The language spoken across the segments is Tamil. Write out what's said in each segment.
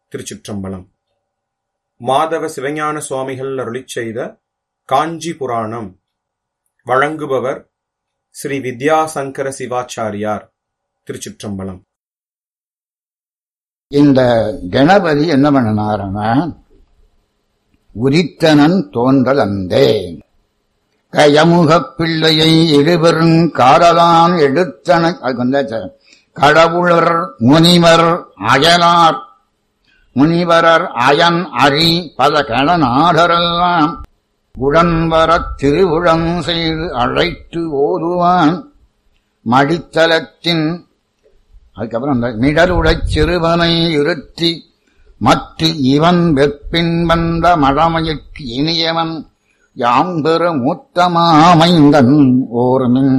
திருச்சிற்றம்பலம் மாதவ சிவஞான சுவாமிகள் அருளிச் செய்த காஞ்சி புராணம் வழங்குபவர் ஸ்ரீ வித்யாசங்கர சிவாச்சாரியார் திருச்சிற்றம்பலம் இந்த கணபதி என்ன பண்ணினாருன்னா உரித்தனன் தோன்றல் அந்தே கயமுகப் பிள்ளையை இருவரும் காரலான் எடுத்தன அதுக்கு வந்தாச்சு. கடவுளர் முனிவர் அயலார் முனிவரர் அயன் அரி பல கணநாடரெல்லாம் உடன்வரத் திருவுளம் செய்து அழைத்து ஓதுவான் மடித்தலத்தின் அதுக்கப்புறம் அந்த மிடருடைச் சிறுவனை இருத்தி மற்ற இவன் வெப்பின் வந்த மழமையிற்கு இனியவன் யாம் பெற மூத்தமாமைந்தன் ஓர்மின்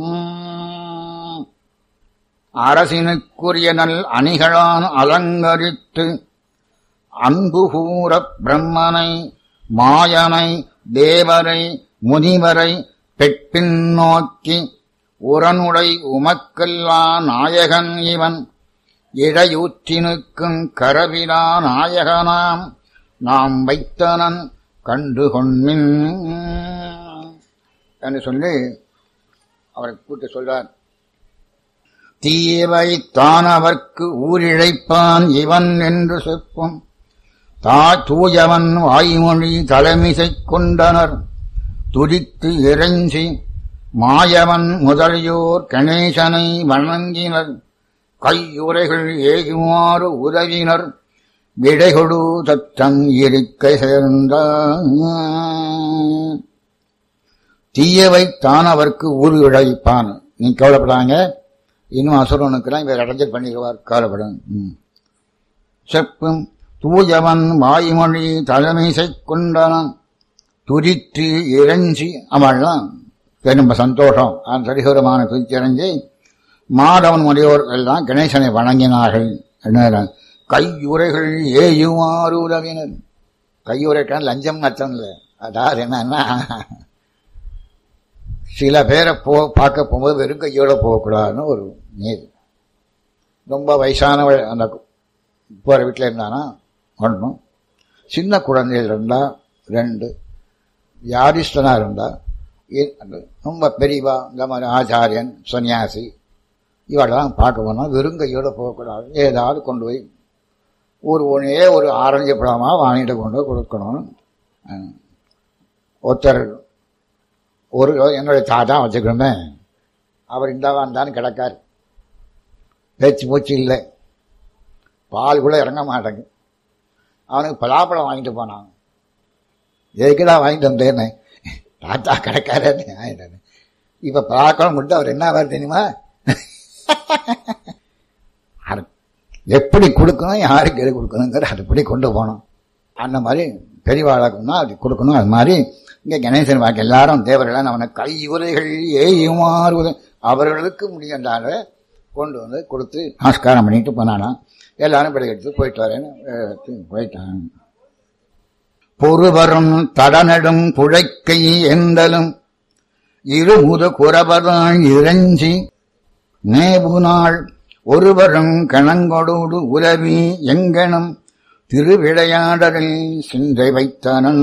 அரசினுக்குரிய நல் அணிகளான் அலங்கரித்து அன்பு கூறப் பிரம்மனை மாயனை தேவரை முனிவரை பெட்பின் நோக்கி உரனுடை உமக்கல்லா நாயகன் இவன் இடையூற்றினுக்கும் கரவிலா நாயகனாம் நாம் வைத்தனன் கண்டு கொண்மின் என்று சொல்லி அவரை கூட்டு சொல்றார் தீயவை தானவர்க்கு ஊரிழைப்பான் இவன் என்று செப்பும் தா தூயவன் வாய்மொழி தலைமிசைக் கொண்டனர் துடித்து இறைஞ்சி மாயவன் முதலியோர் கணேசனை வணங்கினர் கையுறைகள் ஏகுமாறு உதவினர் விடைகொடு தத்தம் இருக்க சேர்ந்த தீயவை தான் அவர்க்கு ஊறு விளைவிப்பான் நீ கவலைப்படாங்க இன்னும் அசுரனுக்குலாம் இவர் அடைஞ்சல் பண்ணிடுவார் கவலைப்படும் ம். செப்பும் தூயவன் வாய்மொழி தலைமைசைக் கொண்டனன் துரித்து இறைஞ்சி அவள்லாம் ரொம்ப சந்தோஷம் அந்த சரிகரமான துரிச்சிறஞ்சி மாதவன் முறையோர் எல்லாம் கணேசனை வணங்கினார்கள் என்ன கையுறைகள் ஏயுமாறு உதவினர் கையுறைக்கான லஞ்சம் அர்த்தம் இல்லை அதாவது என்னன்னா சில பேரை போ பார்க்க போகும்போது வெறும் கையோட போகக்கூடாதுன்னு ஒரு நீதி ரொம்ப வயசானவள் அந்த போகிற வீட்டில் இருந்தானா ஒன்றும் சின்ன குழந்தைகள் இருந்தா ரெண்டு யாரிஸ்டனா இருந்தா இ- அந்த ரொம்ப பெரியவா இந்த மாதிரி ஆச்சாரியன் சன்னியாசி இவளெல்லாம் பார்க்க போனால் வெறும் கையோட போகக்கூடாது ஏதாவது கொண்டு போய் ஒரு ஒன்றே ஒரு ஆரஞ்சு பழமாக வாங்கிட்டு கொண்டு போய் கொடுக்கணும் அஹ், ஒருத்தர் ஒரு என்னுடைய தாத்தா வச்சுக்கணுமே அவர் இந்த வந்தான்னு கிடக்கார் பேச்சு மூச்சு இல்லை பால் கூட இறங்க மாட்டேங்க அவனுக்கு பலாப்பழம் வாங்கிட்டு போனான் எதுக்குடா வாங்கிட்டு வந்தேன்னு தாத்தா கிடக்காரு ஆயிட்டாரு இப்ப பலாப்பழம் மட்டும் அவர் என்ன ஆவார் தெரியுமா அது எப்படி கொடுக்கணும் யாருக்கு எது கொடுக்கணுங்கிற அதுபடி கொண்டு போகணும் அந்த மாதிரி பெரியவாளாக்குன்னா அது கொடுக்கணும் அது மாதிரி இங்கே கணேசன் வாக்கு எல்லாரும் தேவர்கள் அவனை கையுறைகள் ஏயுமாறு அவர்களுக்கு முடியண்டால கொண்டு வந்து கொடுத்து நமஸ்காரம் பண்ணிட்டு போனானா எல்லாரும் பிள்ளை எடுத்து போயிட்டு வரேன்னு எடுத்து போயிட்டான் பொறுவரும் தடநடும் புழைக்கை எந்தலும் இருமுத குறவராய் இறைஞ்சி நேபு நாள் ஒருவரும் கணங்கொடோடு உலவி எங்கனம் திருவிளையாடலில் சிந்தை வைத்தனன்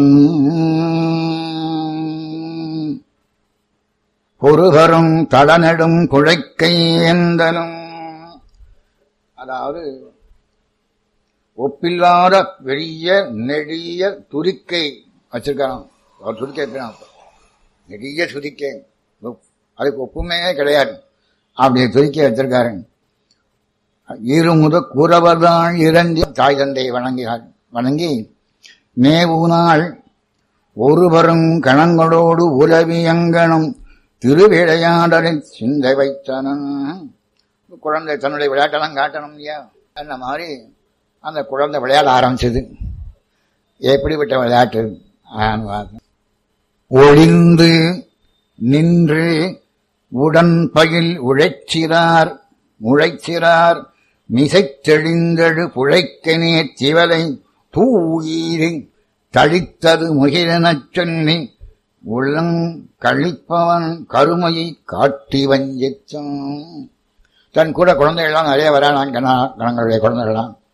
பொறுவரும் தடநடும் குழைக்கை எந்தலும் அதாவது ஒப்பில்லாத பெரிய நெடிய துரிக்கை வச்சிருக்காராம் அவர் துரிக்கை இருக்கிறான் நெடிய துரிக்கை ஒப்- அதுக்கு ஒப்புமே கிடையாது அப்படி துரிக்கை வச்சிருக்காரு இருமுத குறவர்தான் இறந்தி தாய் தந்தையை வணங்கினார் வணங்கி மேவுநாள் ஒருவரும் கணங்களோடு உலவி எங்கனும் திருவிளையாடலில் சிந்தை வைத்தனன் குழந்தை தன்னுடைய விளையாட்டெல்லாம் காட்டணும் இல்லையா அந்த மாதிரி அந்த குழந்தை விளையாட ஆரம்பிச்சது எப்படிப்பட்ட விளையாட்டு ஆன்னு பார்த்தேன். ஒளிந்து நின்று உடன் பயில் உழைச்சிறார் உழைச்சிறார் மிசைத்தெளிந்தழு புழைக்கனே சிவலை தூயீரி தளித்தது முகிலனச் சொல்லி உள்ளம் கழிப்பவன் கருமையை காட்டி வஞ்சித்தான் தன் கூட குழந்தைகள்லாம் நிறைய வரானாம் கண கணங்களுடைய குழந்தைகள்லாம்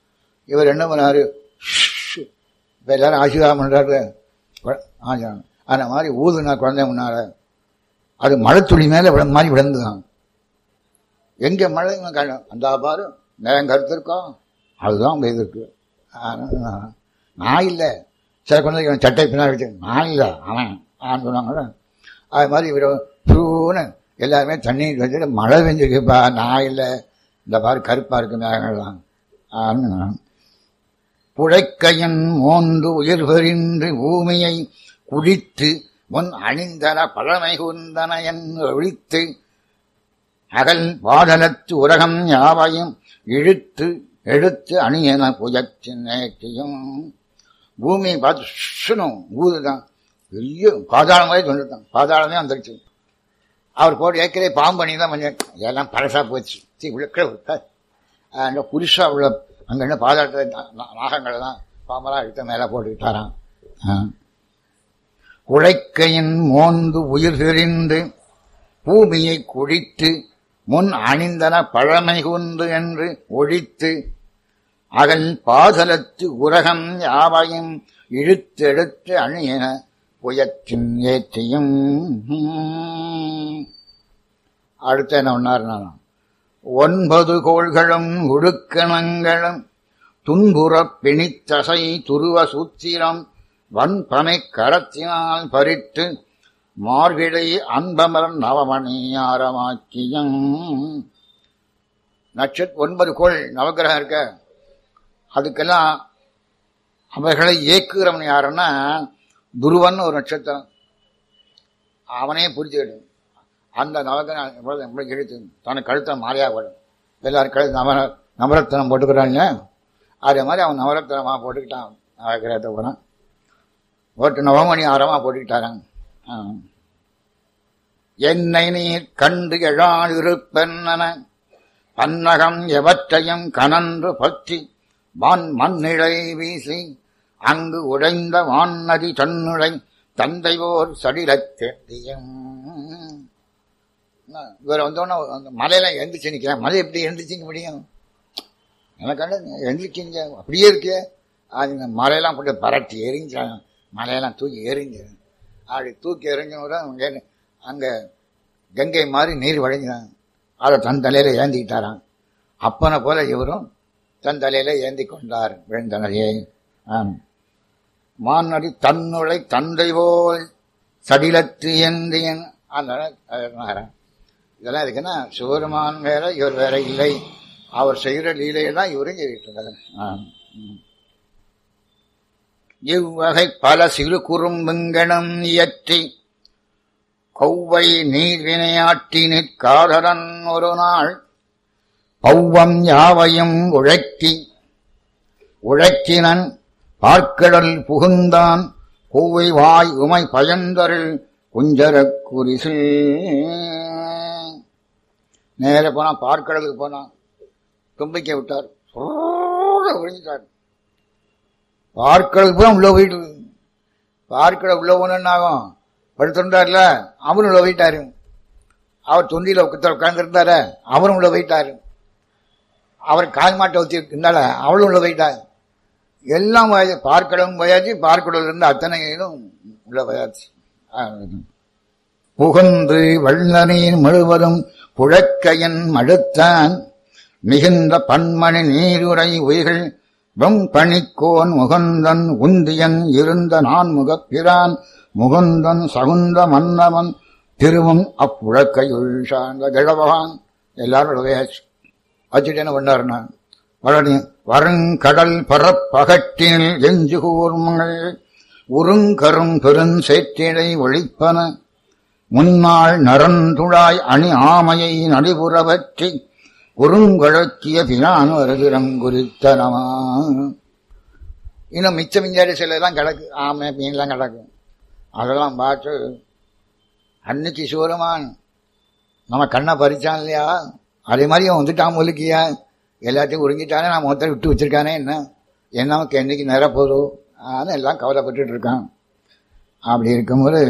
இவர் என்ன பண்ணாரு இப்ப எல்லாரும் ஆசீர்வாதம் பண்றாரு ஆஜா அந்த மாதிரி ஊதுனா குழந்தை முன்னால அது மழை துளி மேல விழ மாதிரி விழுந்துதான் எங்க மழை அந்த பாரு நேரம் கருத்து இருக்கோம் அதுதான் பெய்திருக்கு நான் இல்லை சில குழந்தைங்க சட்டை பின்னாடி வச்சு நான் இல்லை அவன் ஆன்னு சொன்னாங்க அது மாதிரி இவர் ப்ரூன்னு எல்லாருமே தண்ணீர் வச்சுட்டு மழை பெஞ்சிருக்குப்பா நான் இல்லை இந்த பாரு கருப்பா இருக்கு மேகங்கள்லாம் ஆன்னு புழைக்கையன் மோந்து உயிர் பெறின்று பூமியை குடித்து முன் அணிந்தன பழமை குந்தன என் ஒழித்து அகல் பாடலத்து உலகம் யாவையும் இழுத்து எடுத்து அணியன புயத்தின் நேற்றியும் பூமி பார்த்து சுனும் ஊதுதான் பெரிய பாதாளம் மாதிரி சொல்லிட்டான் பாதாளமே வந்துருச்சு அவர் போட்டு ஏற்கனவே பாம்பணி தான் கொஞ்சம் எல்லாம் பழசா போச்சு சீ விளக்க அங்கே புதுசா உள்ள அங்கே என்ன பாதாளத்தை நாகங்கள் தான் பாம்பெல்லாம் எடுத்த மேலே போட்டுக்கிட்டாராம் உழைக்கையின் மோந்து உயிர் தெரிந்து பூமியை குடித்து முன் அணிந்தன பழமை குந்து என்று ஒழித்து அகல் பாதலத்து உரகம் யாவையும் இழுத்தெடுத்து அணியன புயத்தின் ஏற்றியும் அடுத்த என்ன ஒன்னார் ஒன்பது கோள்களும் உடுக்கணங்களும் துன்புறப் பிணித்தசை துருவ சூத்திரம் வன்பமை கரத்தினால் பறித்து மார்கிடை அன்பமர் நவமணியாரமாக்கியம் நட்சத் ஒன்பது கோள் நவகிரகம் இருக்க அதுக்கெல்லாம் அவர்களை இயக்குகிறவன் யாருன்னா துருவன் ஒரு நட்சத்திரம் அவனே புரிஞ்சுக்கிடு அந்த நவகிரகம் இழுத்து தனக்கு கழுத்தை மாறியா படும் எல்லாரும் கழுத்து நவ நவரத்தனம் போட்டுக்கிறாங்க அதே மாதிரி அவன் நவரத்தனமா போட்டுக்கிட்டான் நவகிரகத்தை போனான் ஓட்டு நவமணி ஆரமா போட்டுக்கிட்டாராங்க என்னை நீர் கண்டு எழாதிருப்பென்ன பன்னகம் எவற்றையும் கனன்று பற்றி வான் மண்ணிழை வீசி அங்கு உடைந்த வான்னதி தன்னுழை தந்தைவோர் சடிலத் தேட்டியம் இவர் வந்தோடனே அந்த மலையில எழுந்திரிச்சு நிற்கிறேன் மலை எப்படி எழுந்திரிச்சிக்க முடியும் எனக்கு எழுந்திரிச்சிங்க அப்படியே இருக்கே அது இந்த மலையெல்லாம் போட்டு பரட்டி எரிஞ்சாங்க மலையெல்லாம் தூக்கி எரிஞ்சு அப்படி தூக்கி எறிஞ்சவரை அங்க கங்கை மாதிரி நீர் வழிஞ்சாங்க அதை தன் தலையில ஏந்திக்கிட்டாராம் அப்பனை போல இவரும் தன் தலையில ஏந்தி கொண்டார் விழுந்தனையே மானடி தன்னுளை தந்தை போல் சடிலத்து ஏந்தியன் அந்த இதெல்லாம் இருக்குன்னா சிவருமான் வேற இவர் வேற இல்லை அவர் செய்கிற லீலையை தான் இவரும் செய்திட்டு இருக்காரு இவ்வகை பல சிறு குறும்புங்கணம் இயற்றி கொவ்வை நீர் வினையாட்டி நிற்காதரன் ஒரு நாள் பௌவம் யாவையும் உழைக்கி உழைக்கினன் பார்க்கடல் புகுந்தான் கோவை வாய் உமை பயந்தருள் குஞ்சரக் குறிசில் நேர போனா பார்க்கடலுக்கு போனான் தும்பிக்கை விட்டார் விழுந்துட்டார் பார்க்கடலுக்கு போய் உள்ள போயிட்டு பார்க்கடல் உள்ள போன ஆகும் படுத்திருந்தார்ல அவரும் உள்ள போயிட்டாரு அவர் தொண்டியில உட்கார்ந்துருந்தார அவரும் உள்ள போயிட்டாரு அவர் கால் மாட்டை ஊற்றி இருந்தால அவளும் உள்ள போயிட்டார் எல்லாம் பார்க்கடலும் போயாச்சு பார்க்கடல் இருந்து அத்தனையிலும் உள்ள போயாச்சு புகந்து வள்ளநீர் முழுவதும் புழக்கையன் மடுத்தான் மிகுந்த பன்மணி நீருரை உயிர்கள் வெம்பணிக்கோன் முகந்தன் உந்தியன் இருந்த நான் முகப்பிரான் முகுந்தன் சகுந்த மன்னவன் திருவும் அப்புழக்கையுள் சார்ந்த கிழபகான் எல்லாரும் உதவியாச்சு வச்சுட்டு என்ன பண்ணாருன்னா வளனி வருங்கடல் பரப்பகட்டினில் எஞ்சு கூர்மங்கள் உருங்கரும் பெருஞ்சேற்றிடை ஒழிப்பன முன்னாள் நரந்துழாய் அணி ஆமையை நடிபுறவற்றி குறுங்கழக்கிய பிரான் வருகிறங் குறித்தனமா இன்னும் மிச்ச மிஞ்சாடி சிலதெல்லாம் கிடக்கு ஆமை மீன்லாம் கிடக்கு அதெல்லாம் பார்த்து அன்னைக்கு சிவருமான் நம்ம கண்ணை பறிச்சான் இல்லையா அதே மாதிரி அவன் வந்துட்டான் முழுக்கியா எல்லாத்தையும் உறிஞ்சிட்டானே நான் மொத்தம் விட்டு வச்சிருக்கானே என்ன என்ன நமக்கு என்னைக்கு நிரப்போதோ ஆனால் எல்லாம் கவலைப்பட்டு இருக்கான் அப்படி இருக்கும்போது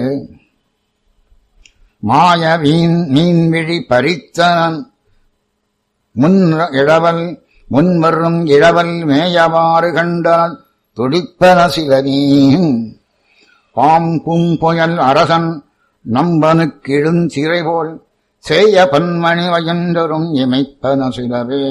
மாய வீண் மீன்விழி பறித்தான் முன் இளவல் முன்வரும் இளவல் மேயவாறு கண்டால் துடிப்பன சிலனீன் பாம்பும் புயல் அரசன் நம்பனுக்கிழும் சிறை போல் சேய பன்மணி வயந்தரும் இமைப்பன சிலவே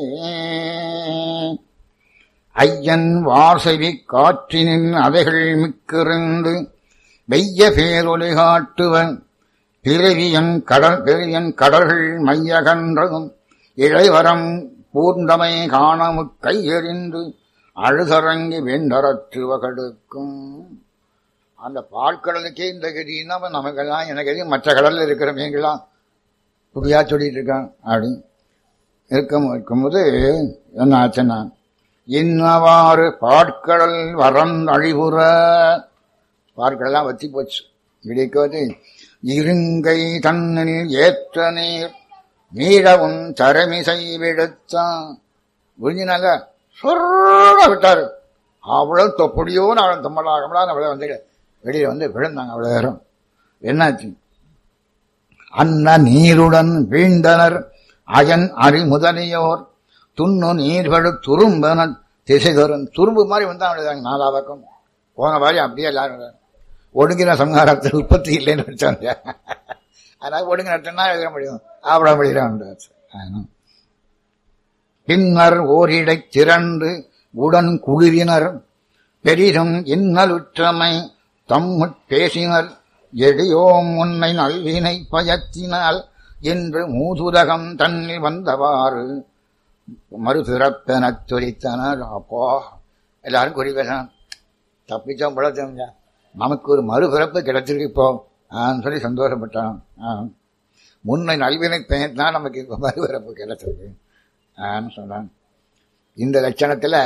ஐயன் வாசவி காற்றினில் அலைகள் மிக்கிருந்து வெய்ய பேரொலி காட்டுவன் பிறவியன் கடல் பெரியன் கடல்கள் மையகன்றதும் இளைவரம் பூர்ந்தமை காணமுக் கையெறிந்து அழுதரங்கி வெண்டரற்றுவகடுக்கும் அந்த பால்கடலுக்கே இந்த கதின்னா அப்ப நமக்கெல்லாம் எனக்கு எது மற்ற கடல்ல இருக்கிற மீன்கள்லாம் புதியா சொல்லிட்டு இருக்கான் அப்படி இருக்கும் இருக்கும்போது என்ன ஆச்சுன்னா இன்னவாறு பாட்கடல் வரம் அழிவுற பாற்கடலாம் வத்தி போச்சு இடிக்கோது இருங்கை தன்னில் ஏற்ற நீர் மீளவும் தரமிசை விடுத்தான் புரிஞ்சினாங்க சொல்ல விட்டாரு அவ்வளவு தொப்படியோ நான் தம்மலாகமலா அவ்வளவு வந்து வெளியே வந்து விழுந்தாங்க அவ்வளவு நேரம் என்னாச்சு அன்ன நீருடன் வீழ்ந்தனர் அயன் அறி முதலியோர் துண்ணு நீர்வழு துரும்பன திசை தரும் துரும்பு மாதிரி வந்தா அவ்வளவுதாங்க நாலா பக்கம் போன மாதிரி அப்படியே எல்லாரும் ஒடுங்கின சம்ஹாரத்தில் உற்பத்தி இல்லைன்னு வச்சாங்க அதனால ஒடுங்கினா எழுத முடியும் அவ்வளவு முடிகிறான் பின்னர் ஓரிடை திரண்டு உடன் குளிரினர் பெரிதும் இன்னலுற்றமை தம்முட் பேசினர் எடியோம் உன்னை நல்வினை பயத்தினால் என்று மூதுதகம் தன்னில் வந்தவாறு மறுபிறப்பெனத் துரித்தனர் அப்போ எல்லாரும் குறி பேசணும் தப்பிச்சோம் பிழைச்சோம் நமக்கு ஒரு மறுபிறப்பு கிடைச்சிருக்கு இப்போ ஆன்னு சொல்லி சந்தோஷப்பட்டான் ஆ. முன்னை நல்வினை பயத்தான் நமக்கு இப்போ மறுபிறப்பு கிடைச்சிருக்கு ஆன்னு சொன்னான் இந்த லட்சணத்துல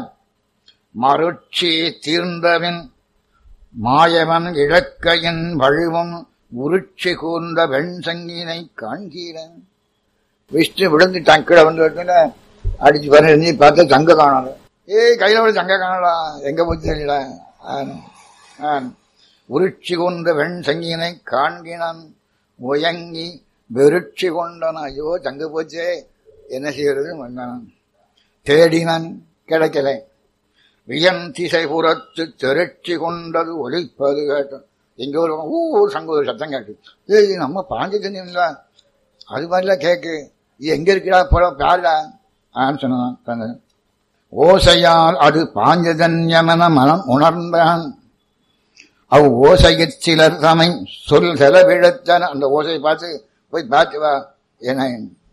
மருட்சி தீர்ந்தவன் மாயவன் இழக்கையின் வழுவும் உருட்சி கூர்ந்த வெண் சங்கினை காண்கிறேன் விஷ்ணு விழுந்துட்டான் கீழே வந்து விட்டுல அடிச்சு பண்ணி பார்த்தா தங்க காணல ஏய் கையில விட தங்க காணலாம் எங்க போச்சு தெரியல ஆன், ஆன். உருட்சி கொண்ட வெண் சங்கினை காண்கினான் முயங்கி வெருட்சி கொண்டான் ஐயோ தங்க போச்சே என்ன செய்யறது வந்தான் தேடினான் கிடைக்கல வியன் திசை புறத்து திரட்சி கொண்டது ஒலிப்பது கேட்டான் எங்க ஒரு ஊ சங்க ஒரு சத்தம் கேட்டு ஏய் நம்ம பாஞ்சு தண்ணிங்களா அது மாதிரிலாம் கேக்கு இது எங்க இருக்கிறா போல பாருடா ஆன்னு சொன்னான் சொன்னேன். ஓசையால் அது பாஞ்சஜன்யமென மனம் உணர்ந்தான் அவ் ஓசையற் சிலர் தமை சொல் செலவிழத்தன அந்த ஓசையை பார்த்து போய் பார்த்து வா என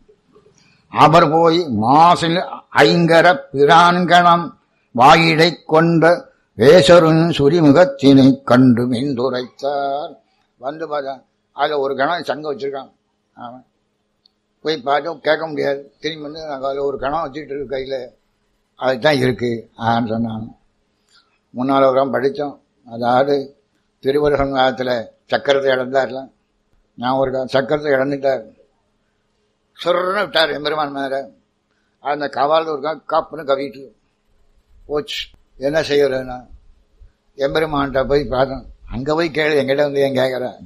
அவர் போய் மாசில் ஐங்கர பிரான்கணம் வாயிடை கொண்ட வேசருன் சுரிமுகத்தினை கண்டு மீண்டுரைத்தார் வந்து பார்த்தா அதுல ஒரு கணம் சங்கம் வச்சிருக்கான் அவன் போய் பார்த்து கேட்க முடியாது திரும்பி வந்து நாங்கள் அதில் ஒரு கணம் வச்சுக்கிட்டு இருக்கு கையில் அதுதான் இருக்கு ஆன்னு சொன்னான் முன்னால் ஒரு படித்தோம் அதாவது திருவள்ளுவர் சங்கத்தில் சக்கரத்தை இழந்தார்ல நான் ஒரு க- சக்கரத்தை இழந்துட்டார் சொர்ன்னு விட்டார் எம்பெருமான் மேலே அந்த கவால் ஒரு கா- காப்புன்னு கவிட்டு போச்சு என்ன செய்யறேன்னா எம்பெருமான்கிட்ட போய் பார்த்தோம் அங்கே போய் கேளு எங்கிட்ட வந்து ஏன் கேட்குறேன்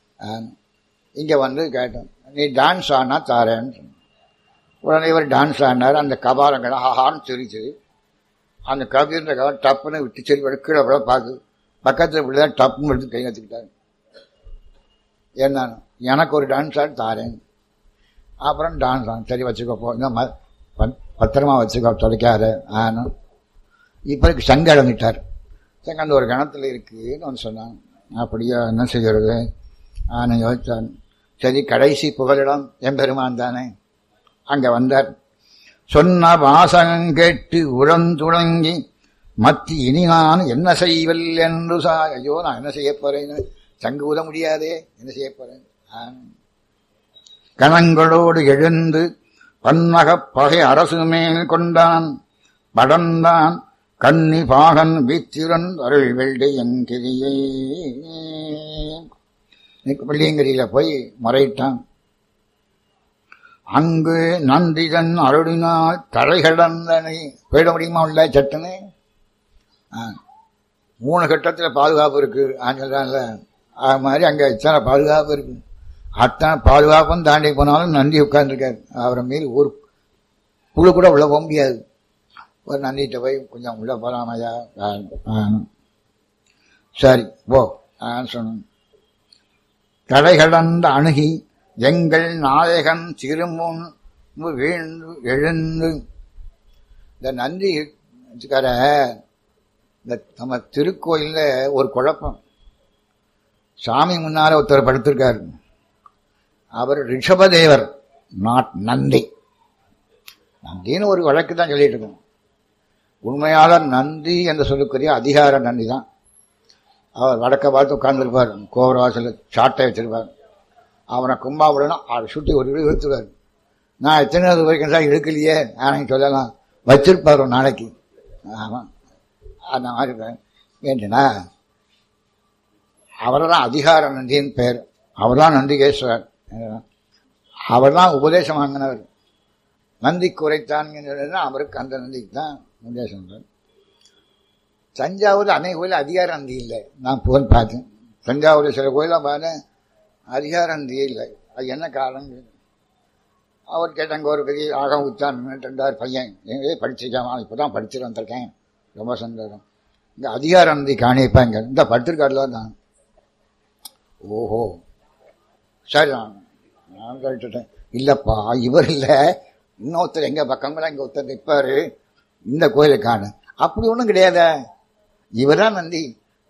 இங்கே வந்து கேட்டோம் நீ டான்ஸ் ஆனா தாரேன்னு சொன்னான். உடனே இவர் டான்ஸ் ஆடினார் அந்த கபாலங்களை ஹான்னு சிரிச்சு அந்த கவின்ற கவலை டப்புன்னு விட்டு சரி விட கீழே விட பார்த்து பக்கத்தில் இப்படி தான் டப்புன்னு எடுத்து கை வச்சுக்கிட்டாரு என்ன எனக்கு ஒரு டான்ஸ் ஆடி தாரேன் அப்புறம் டான்ஸ் ஆன் சரி வச்சுக்கோ போ இந்த ம- பத்- பத்திரமா வச்சுக்கோ தொலைக்காத ஆனும் இப்போ சங்க இழந்துட்டார் சங்க அந்த ஒரு கணத்தில் இருக்குன்னு வந்து சொன்னான் அப்படியா என்ன செய்கிறது ஆனு யோசித்தான் சரி கடைசி புகலிடம் எம்பெருமான் தானே அங்க வந்தார் சொன்ன வாசகம் கேட்டு உழந்துழங்கி மத்தி இனி நான் என்ன செய்வல் என்று சா ஐயோ நான் என்ன செய்ய போறேன்னு சங்கு ஊத முடியாதே என்ன செய்ய போறேன் ஆம். கணங்களோடு எழுந்து பன்னகப் பகை அரசு மேல் கொண்டான் படந்தான் கன்னி பாகன் வீத்திரன் அருள் வெள்ளை என்கிரியே வெள்ளியங்கிரியில போய் முறையிட்டான் அங்கு நந்திதன் அருளினால் தலை கடந்தனை போயிட முடியுமா உள்ள சட்டுன்னு ஆ. மூணு கட்டத்தில் பாதுகாப்பு இருக்கு ஆஞ்சல்ல அது மாதிரி அங்கே இத்தனை பாதுகாப்பு இருக்கு அத்தனை பாதுகாப்பும் தாண்டி போனாலும் நந்தி உட்கார்ந்துருக்காரு அவரை மீறி ஊர் புழு கூட உள்ள போக முடியாது ஒரு நந்திட்ட போய் கொஞ்சம் உள்ள போலாமையா சரி போ சொன்ன தடை கடந்த அணுகி எங்கள் நாயகன் திருமுன் வீழ்ந்து எழுந்து இந்த நந்தி வச்சுக்கார இந்த நம்ம திருக்கோயில்ல ஒரு குழப்பம் சாமி முன்னால ஒருத்தர் படுத்திருக்காரு அவர் ரிஷபதேவர் நாட் நந்தி நந்தின்னு ஒரு வழக்கு தான் சொல்லிட்டு இருக்கோம் உண்மையால நந்தி என்று சொல்லக்கூடிய அதிகார நந்தி தான் அவர் வடக்க பார்த்து உட்கார்ந்துருப்பார் கோவராசில் சாட்டை வச்சிருப்பார் அவனை கும்பாவிடணும் அதை சுட்டி ஒரு வீடு இழுத்துருவார் நான் எத்தனை வரைக்கும் தான் இழுக்கலையே ஆனால் சொல்லலாம் வச்சிருப்பார் ஒரு நாளைக்கு ஆமாம் அந்த மாதிரி ஏன்டா அவர் தான் அதிகார நந்தியின் பேர் அவர் தான் நந்திகேஸ்வரர் அவர் தான் உபதேசம் வாங்கினவர் நந்தி குறைத்தான் அவருக்கு அந்த நந்திக்கு தான் உபதேசம் தஞ்சாவூர் அன்னை கோயில் அதிகார நந்தி இல்லை நான் போய் பார்த்தேன் தஞ்சாவூர் சில கோயிலாம் பார்த்தேன் அதிகார நந்தி இல்லை அது என்ன காரணம் அவர் கேட்டாங்க ஒரு பெரிய ஆகம் உச்சான் ரெண்டாயிரம் பையன் எங்கே படிச்சிருக்கான் இப்போ தான் படிச்சுட்டு வந்திருக்கேன் ரொம்ப சந்தோஷம் இந்த அதிகார நந்தி காணிப்பாங்க இந்த படுத்திருக்காருல தான் ஓஹோ சரி நான் நான் கேட்டுட்டேன் இல்லப்பா இவர் இல்லை இன்னொருத்தர் எங்க பக்கமெல்லாம் இங்க ஒருத்தர் நிற்பாரு இந்த கோயிலை காண அப்படி ஒன்றும் கிடையாத இவர் தான் நந்தி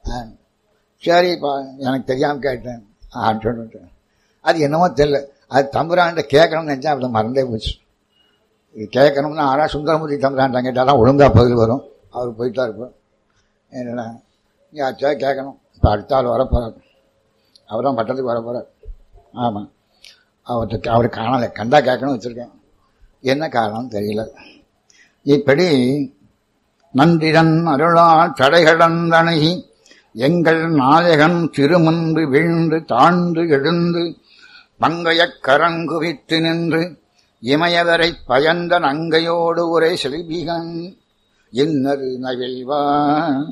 சரிப்பா எனக்கு தெரியாம கேட்டேன் சொல்லிட்டேன் அது என்னமோ தெரியல அது தம்புரான்ட்ட கேட்கணும்னு நினைச்சா அப்படி மறந்தே போச்சு இது கேட்கணும்னா ஆனால் சுந்தரமூர்த்தி தம்புரான்ட்ட கேட்டாலும் ஒழுங்கா பதில் வரும் அவர் போயிட்டா இருப்பார் என்னடா யாச்சா கேட்கணும் இப்போ அடுத்த ஆள் வரப்போறார் அவர் தான் பட்டத்துக்கு வரப்போறார் ஆமாம் அவர்கிட்ட அவர் காணலை கண்டா கேட்கணும் வச்சுருக்கேன் என்ன காரணம் தெரியல இப்படி நன்றிடன் அருளால் தடைகடந்தணகி எங்கள் நாயகன் திருமுன்பு வீழ்ந்து தாழ்ந்து எழுந்து பங்கையக் கரங்குவித்து நின்று இமயவரை பயந்த நங்கையோடு ஒரே செல்விகன் இன்னது நவிழ்வான்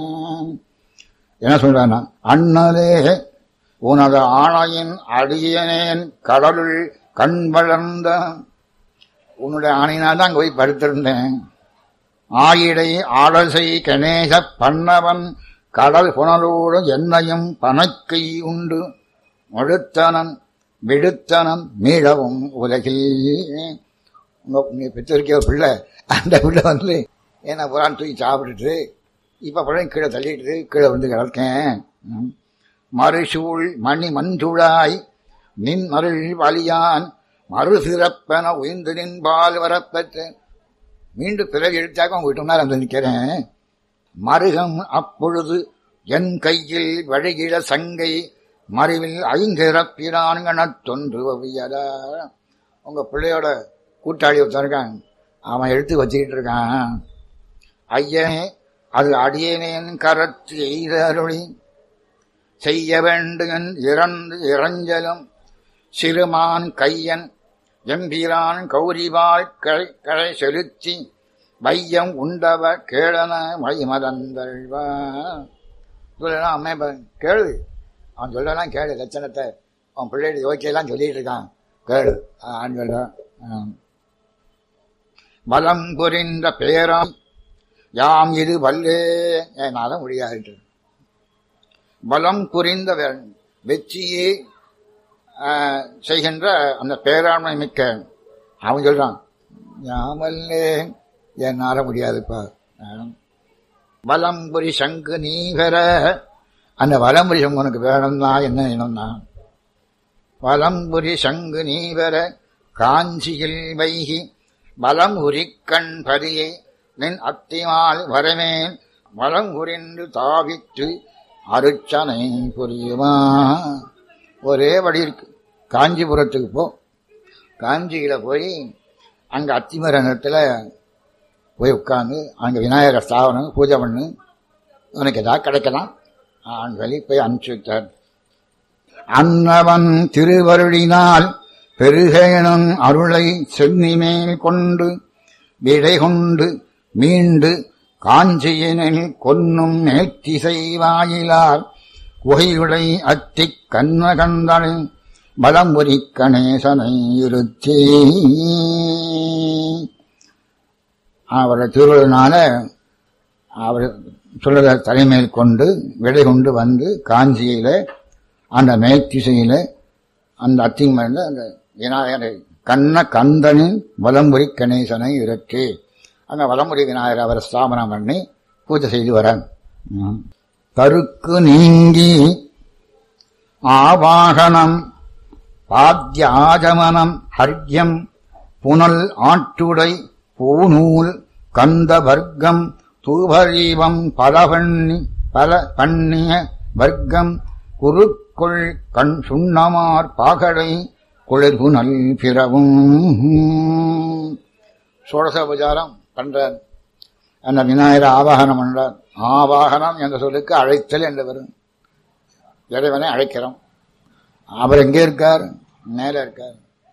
என்ன சொல்றானா அண்ணலே உனது ஆணையின் அடியனேன் கடலுள் கண் வளர்ந்த உன்னுடைய ஆணையினால் தான் அங்கே போய் படுத்திருந்தேன் ஆயிடை ஆடசை கணேச பண்ணவன் கடல் புனலோடு என்னையும் பனக்கை உண்டு மழுத்தனன் விடுத்தனம் மீளவும் உலகில் உங்க நீ பெற்றிருக்க பிள்ளை அந்த பிள்ளை வந்து என்ன புறான் தூக்கி சாப்பிட்டுட்டு இப்ப பழம் கீழே தள்ளிட்டு கீழே வந்து கிடக்கேன் மறுசூழ் மணி மஞ்சுழாய் நின் மருள் வலியான் மறு சிறப்பென உயிர்ந்து நின்பால் வரப்பெற்று மீண்டும் பிறகு எடுத்தாக்க உங்க வீட்டு முன்னால் வந்து நிற்கிறேன் மருகம் அப்பொழுது என் கையில் வழிகிழ சங்கை மறைவில் ஐந்திறப்பினான்கன தொன்றுவியதா உங்க பிள்ளையோட கூட்டாளி ஒருத்தருக்கான் அவன் எடுத்து வச்சுக்கிட்டு இருக்கான் ஐயனே அது அடியேனேன் கரத்து எய்த அருளி செய்ய வேண்டுகன் இறந்து இறஞ்சலும் சிறுமான் கையன் எம்பிரான் கௌரிவாள் களை களை செலுத்தி வையம் உண்டவ கேளன மைமதந்தழ்வா சொல்லலாம் அம்மே கேளு அவன் சொல்லலாம் கேளு லட்சணத்தை அவன் பிள்ளைகள் யோக்கியெல்லாம் சொல்லிட்டு இருக்கான் கேளு ஆண் சொல்றான் வலம் புரிந்த பேராம் யாம் இது வல்லே என்னால முடியாது பலம் புரிந்த வெற்றியே செய்கின்ற அந்த பேராண்மை மிக்க அவன் சொல்றான் யாமல்லே என்னால முடியாதுப்பா வலம்புரி சங்கு நீ பெற அந்த வலம்புரி சங்கு உனக்கு வேணும்னா என்ன வேணும்னா வலம்புரி சங்கு நீ பெற காஞ்சியில் வைகி வலம் உரிக்கண் பதியை நின் அத்திமால் வரமேன் வலம் உரிந்து தாவித்து அருச்சனை புரியுமா ஒரே வழி இருக்கு காஞ்சிபுரத்துக்கு போ காஞ்சியில போய் அங்க அத்திமரத்தில் போய் உட்காந்து அங்க விநாயகர் ஸ்தாபனம் பூஜை பண்ணு உனக்கு ஏதாவது கிடைக்கலாம் சொல்லி போய் அனுப்பிச்சு வைத்தார் அன்னவன் திருவருளினால் பெருகேனும் அருளை சென்னி மேல் கொண்டு விடை கொண்டு மீண்டு காஞ்சியினில் கொன்னும் நேர்த்திசை வாயிலார் குகையுடை அத்திக் கண்மகந்தனை பலம்புரி கணேசனை இருத்தி அவருடைய திருவிழனால அவர் சொல்றத தலைமையில் கொண்டு விடை கொண்டு வந்து காஞ்சியில அந்த மேற்திசையில அந்த அத்திமேல அந்த விநாயகரை கண்ண கந்தனின் வலம்புரி கணேசனை இறக்கி அங்க வலம்புரி விநாயகர் அவரை ஸ்தாபனம் பண்ணி பூஜை செய்து வரான் தருக்கு நீங்கி ஆவாகனம் பாத்தியாஜமனம் ஹர்யம் புனல் ஆட்டுடை பூநூல் கந்த வர்க்கம் தூபரீவம் பலபண்ணி பல பண்ணிய வர்க்கம் குறுக்குள் கண் சுண்ணமார் பாகடை குளிர்புனல் பிறவும் சோடசோபச்சாரம் பண்றார் அந்த விநாயகர் ஆவாகனம் பண்றார் ஆவாகனம் என்ற சொல்லுக்கு அழைத்தல் என்று வரும் இறைவனை அழைக்கிறோம் அவர் எங்கே இருக்கார் மேலே இருக்கார்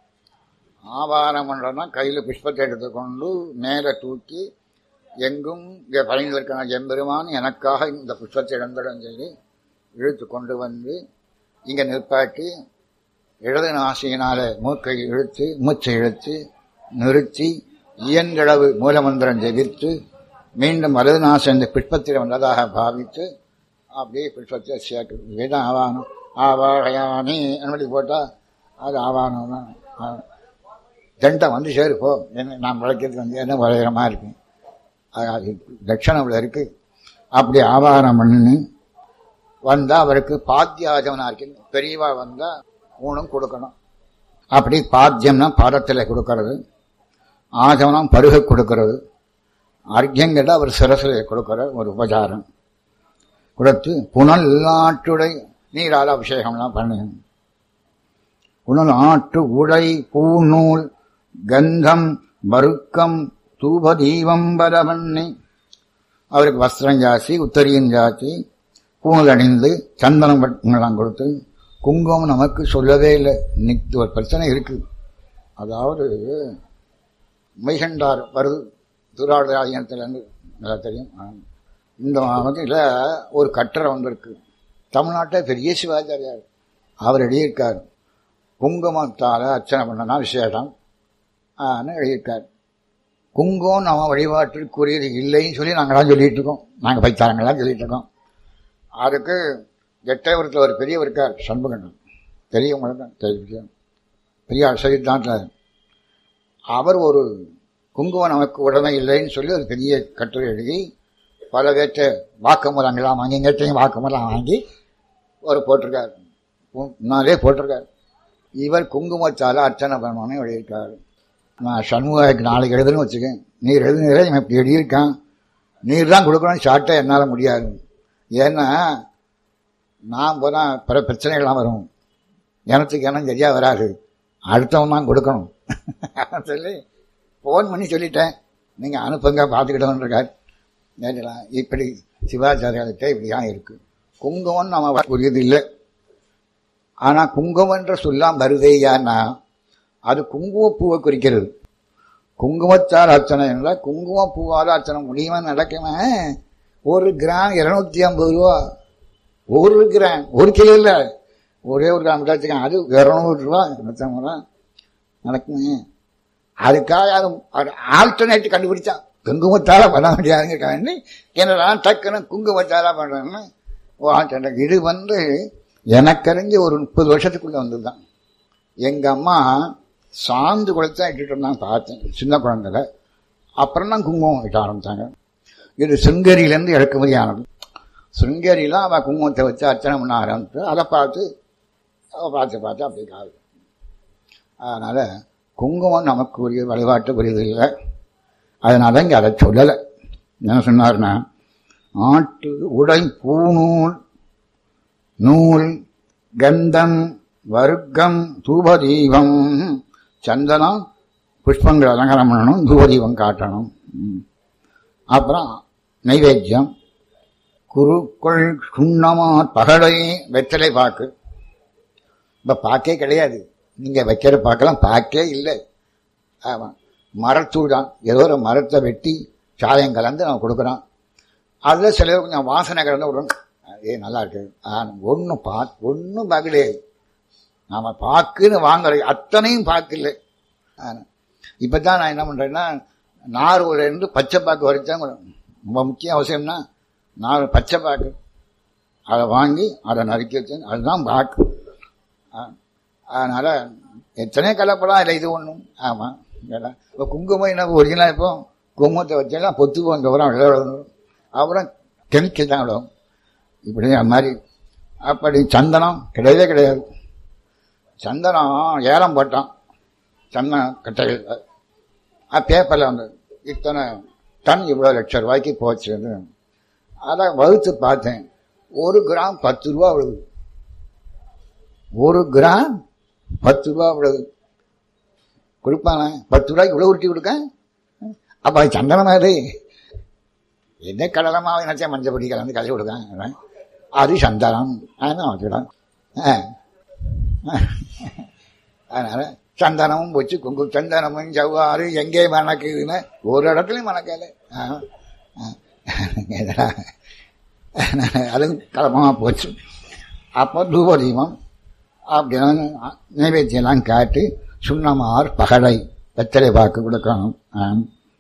ஆவாகனம் பண்றோம்னா கையில் புஷ்பத்தை எடுத்துக்கொண்டு மேலே தூக்கி எங்கும் இங்கே பணிந்திருக்கிற எம்பெருமான் எனக்காக இந்த புஷ்பத்தை இழந்திடம் சொல்லி இழுத்து கொண்டு வந்து இங்கே நிற்பாட்டி இடது நாசியினால மூக்கை இழுத்து மூச்சை இழுத்து நிறுத்தி இயன்றளவு மூலமந்திரம் ஜெபித்து மீண்டும் வலது நாசம் இந்த புஷ்பத்தில் வந்ததாக பாவித்து அப்படியே புஷ்பத்தை சேர்க்கு இதுதான் ஆவானம் ஆவாகயானி அனுமதி போட்டால் அது ஆவானம் தான் தண்டம் வந்து சேரு போ என்ன நான் வளைக்கிறதுக்கு வந்து என்ன வளைகிறமா இருக்கு அது தட்சணம் இருக்கு அப்படி ஆவாகனம் பண்ணி வந்தா அவருக்கு பாத்தியாஜமனா இருக்கு பெரியவா வந்தா ஊனும் கொடுக்கணும் அப்படி பாத்தியம்னா பாதத்தில் கொடுக்கறது ஆஜமனம் பருக கொடுக்கறது அர்க்கியங்கிட்ட அவர் சிரசில கொடுக்கிற ஒரு உபச்சாரம் கொடுத்து புனல் ஆட்டுடை நீரால அபிஷேகம்லாம் பண்ணுங்க புனல் ஆட்டு உடை பூநூல் கந்தம் மருக்கம் தூப தீபம் பரவண்ணி அவருக்கு வஸ்திரம் ஜாஸ்தி உத்தரியும் ஜாஸ்தி பூணல் அணிந்து சந்தனம் பட்டங்கள்லாம் கொடுத்து குங்குமம் நமக்கு சொல்லவே இல்லை இன்னைக்கு ஒரு பிரச்சனை இருக்கு அதாவது மைகண்டார் வருது திருவாரூராயணத்துலேருந்து நல்லா தெரியும் இந்த மாவட்டத்தில் ஒரு கட்டரை வந்திருக்கு தமிழ்நாட்டை பெரிய சிவாச்சாரியார் அவர் எழுதியிருக்கார் குங்குமத்தால் அர்ச்சனை பண்ணனா விசேஷம் எழுதியிருக்கார் குங்குமம் நம்ம வழிபாட்டிற்குரியது இல்லைன்னு சொல்லி நாங்களாம் சொல்லிட்டு இருக்கோம் நாங்கள் பைத்தாரங்களாம் சொல்லிட்டு இருக்கோம் அதுக்கு எட்டயபுரத்தில் ஒரு பெரியவர் இருக்கார் சண்முகன் பெரியவங்களுக்கு தான் தெரியும் பெரிய சித்தாந்தத்தில் அவர் ஒரு குங்குமம் நமக்கு உடமை இல்லைன்னு சொல்லி ஒரு பெரிய கட்டுரை எழுதி பல பேர்த்த வாக்குமூலங்கள்லாம் வாங்கி எங்கேட்டையும் வாக்குமூலம் வாங்கி ஒரு போட்டிருக்கார் முன்னாலே போட்டிருக்கார் இவர் குங்குமத்தால் அர்ச்சனை பண்ணணும்னு எழுதியிருக்காரு நான் சண்முகாக்கு நாளைக்கு எழுதுன்னு வச்சுக்கேன் நீர் எழுதுனீரே இவன் இப்படி எழுதியிருக்கான் நீர் தான் கொடுக்கணும்னு ஷார்ட்டாக என்னால் முடியாது ஏன்னா நான் போனால் பிற பிரச்சனைகள்லாம் வரும் எனத்துக்கு எனக்கு சரியா வராது அடுத்தவன் தான் கொடுக்கணும் சொல்லி ஃபோன் பண்ணி சொல்லிட்டேன் நீங்கள் அனுப்புங்க பார்த்துக்கிட்டோன்றிருக்கார் நேரலாம் இப்படி சிவாச்சாரியார்கிட்ட இப்படிதான் இருக்கு குங்குமம் நம்ம புரியுது இல்லை ஆனால் குங்குமன்ற சொல்லாம் வருதேயான்னா அது குங்குமப்பூவை குறிக்கிறது குங்குமத்தால் அர்ச்சனை என்றால் குங்குமப்பூவால் அர்ச்சனை முடியுமா நடக்குமா ஒரு கிராம் இருநூத்தி ஐம்பது ரூபா ஒரு கிராம் ஒரு கிலோ இல்லை ஒரே ஒரு கிராம் வச்சுக்கேன் அது இரநூறு ரூபா இருநூத்தம்பது ரூபா நடக்குமே அதுக்காக அது ஆல்டர்னேட் கண்டுபிடிச்சான் குங்குமத்தால பண்ண முடியாதுங்க வேண்டி என்னடா டக்குன்னு குங்குமத்தால பண்றேன்னு ஆல்டர்னேட் இது வந்து எனக்கறிஞ்சு ஒரு முப்பது வருஷத்துக்குள்ள வந்ததுதான் எங்க அம்மா சாந்து குளத்தான் இட்டுட்டு இருந்தாங்க பார்த்தேன் சின்ன குழந்தைல அப்புறம் தான் குங்குமம் இட்ட ஆரம்பித்தாங்க இது சிங்கேரியிலேருந்து இறக்குமதி ஆனது சிங்கேரியில் அவள் குங்குமத்தை வச்சு அர்ச்சனை பண்ண ஆரம்பிச்சு அதை பார்த்து அவள் பார்த்து பார்த்து அப்படி காது அதனால் குங்குமம் நமக்கு உரிய வழிபாட்டு புரியுது இல்லை அதனால இங்கே அதை சொல்லலை என்ன சொன்னார்னா ஆட்டு உடை பூநூல் நூல் கந்தம் வர்க்கம் தூபதீபம் சந்தனம் புஷ்பங்கள் அலங்காரம் பண்ணணும் தூபதீபம் காட்டணும் அப்புறம் நைவேத்தியம் குருக்குள் சுண்ணமா பகடை வெத்தலை பாக்கு இப்ப பாக்கே கிடையாது நீங்க வைக்கிற பாக்கெல்லாம் பாக்கே இல்லை ஆமா மரத்தூள் தான் ஏதோ ஒரு மரத்தை வெட்டி சாயம் கலந்து நம்ம கொடுக்குறோம் அதுல சில கொஞ்சம் வாசனை கலந்து விடணும் ஏ நல்லா இருக்கு ஒன்றும் பா ஒன்றும் பார்க்கலையே நாம பாக்குன்னு வாங்கலை அத்தனையும் பார்க்கல இப்பதான் நான் என்ன பண்றேன்னா நார்வூர்ல இருந்து பச்சை பாக்கு வரைக்கும் ரொம்ப முக்கிய அவசியம்னா நார் பச்சை பாக்கு அதை வாங்கி அதை நறுக்கி வச்சு அதுதான் பாக்கு ஆ, அதனால எத்தனை கலப்படம் இல்லை இது ஒன்றும் ஆமாம் இப்போ குங்குமம் என்ன ஒரிஜினலாக இப்போ குங்குமத்தை வச்செல்லாம் பொத்து போங்க அப்புறம் விளை விளணும் அப்புறம் கெமிக்கல் தான் விளவும் இப்படி அது மாதிரி அப்படி சந்தனம் கிடையவே கிடையாது சந்தனம் ஏலம் போட்டான் சந்தனம் கட்டைகள் பேப்பரில் வந்து இத்தனை டன் இவ்வளோ லட்சம் ரூபாய்க்கு போச்சுன்னு அதை வகுத்து பார்த்தேன் ஒரு கிராம் பத்து ரூபா விழுது ஒரு கிராம் பத்து ரூபா விழுது கொடுப்பானே பத்து ரூபாய்க்கு இவ்வளோ உருட்டி கொடுக்க அப்போ அது சந்தனம் அது என்ன கடலமாவை நினச்சா மஞ்சள் பொடி கலந்து கலந்து கொடுக்க அது சந்தனம் அதான் வச்சுக்கலாம் அதனால சந்தனமும் போச்சு குங்கு சந்தனமும் ஜவ்வாறு எங்கே மணக்குதுன்னு ஒரு இடத்துலையும் மணக்கல அது கலமாக போச்சு அப்போ தூபதீபம் அப்படின்னு நைவேத்தியெல்லாம் காட்டி சுண்ணமார் பகடை வெத்தலை பாக்கு கொடுக்கணும் ஆம்.